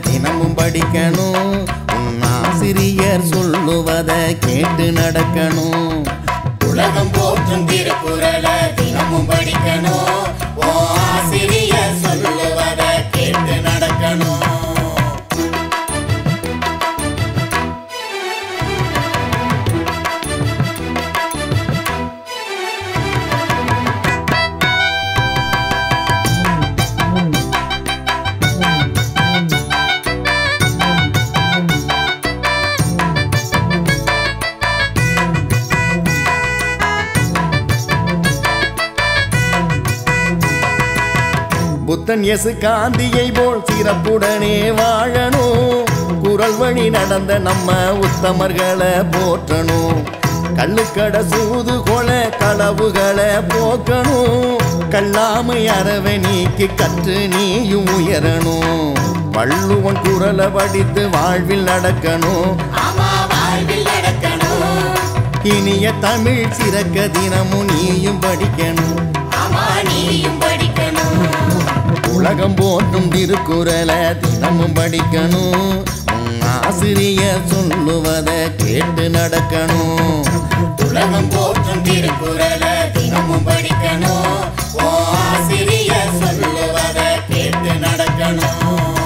தினமும் படிக்கணும் உன் ஆசிரியர் சொல்லுவத கேட்டு நடக்கணும் உலகம் போற்றும் திருக்குறளை தினமும் படிக்கணும் ஓ ஆசிரியர் சொல்லுவத கேட்டு நடக்கணும் புத்தன் எசு காந்தியை போல் சிறப்புடனே வாழணும் குரல் வழி நடந்த நம்ம உத்தமர்களை போற்றணும் கள்ளுக்கட சூது கொல களவுகளை போக்கணும் கல்லாமை அறவை நீக்கி கற்று நீயும் உயரணும் வள்ளுவன் குரலை படித்து வாழ்வில் நடக்கணும் ஆமா வாழ்வில் நடக்கணும் இனிய தமிழ் சிறக்க தினமும் நீயும் படிக்கணும் ஆமா நீயும் படிக்கணும் உலகம் போற்றும் திருக்குறளை தினமும் படிக்கணும் உன் ஆசிரியர் சொல்லுவத கேட்டு நடக்கணும் உலகம் போற்றும் திருக்குறளை தினமும் படிக்கணும் ஓ ஆசிரியர் சொல்லுவத கேட்டு நடக்கணும்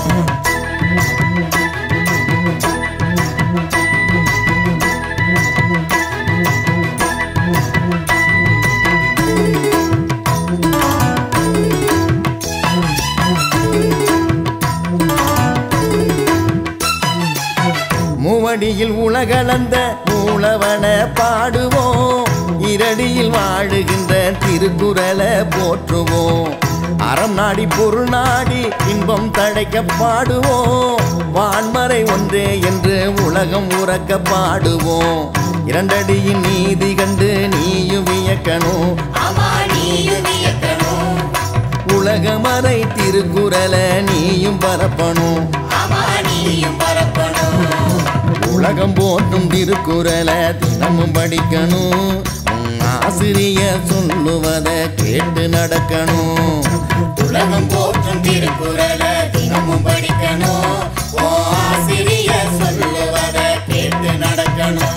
மூவடியில் உலகளந்த மூலவன பாடுவோம் இரடியில் வாழுகின்ற திருக்குறளை போற்றுவோம் அறம் நாடி பொருள் நாடி இன்பம் தழைக்க பாடுவோம் வான்மறை ஒன்றே என்று உலகம் உறக்க பாடுவோம் இரண்டடியின் நீதி கண்டு நீயும் வியக்கணும் ஆமா நீயும் வியக்கணும் உலகமறை திருக்குறளை நீயும் பரப்பணும் ஆமா நீயும் பரப்பணும் உலகம் போற்றும் திருக்குறளை தினமும் படிக்கணும் உன் ஆசிரியர் சொல்லுவத கேட்டு நடக்கணும் உலகம் போற்றும் திருக்குறளை தினமும் படிக்கணும் ஓ ஆசிரியர் சொல்லுவத கேட்டு நடக்கணும்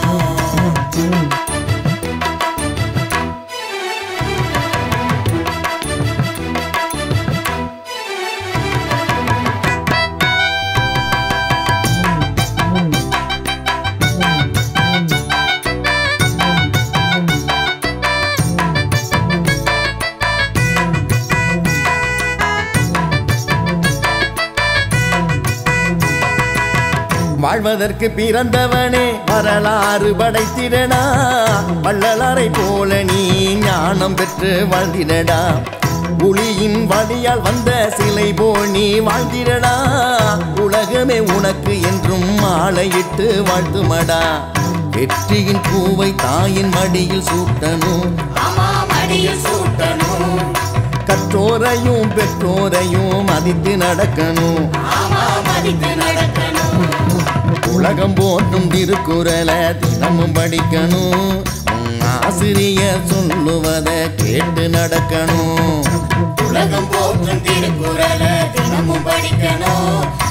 வாழ்வதற்கு பிறந்தவனே வரலாறு படைத்திடடா வள்ளலாரை போல நீ ஞானம் பெற்று வாழ்ந்திடடா புலியின் வழியால் வந்த சிலை போல் நீ வாழ்ந்திடடா உலகமே உனக்கு என்றும் மாலையிட்டு வாழ்த்துமடா வெற்றியின் பூவை தாயின் மடியில் சூட்டணும் ஆமா மடியில் சூட்டணும் கற்றோரையும் பெற்றோரையும் மதித்து நடக்கணும் ஆமா மதித்து நடக்கணும் உலகம் போற்றும் திருக்குறளை தினமும் படிக்கணும் உன் ஆசிரியர் சொல்லுவத கேட்டு நடக்கணும் உலகம் போற்றும் திருக்குறளை தினமும் படிக்கணும்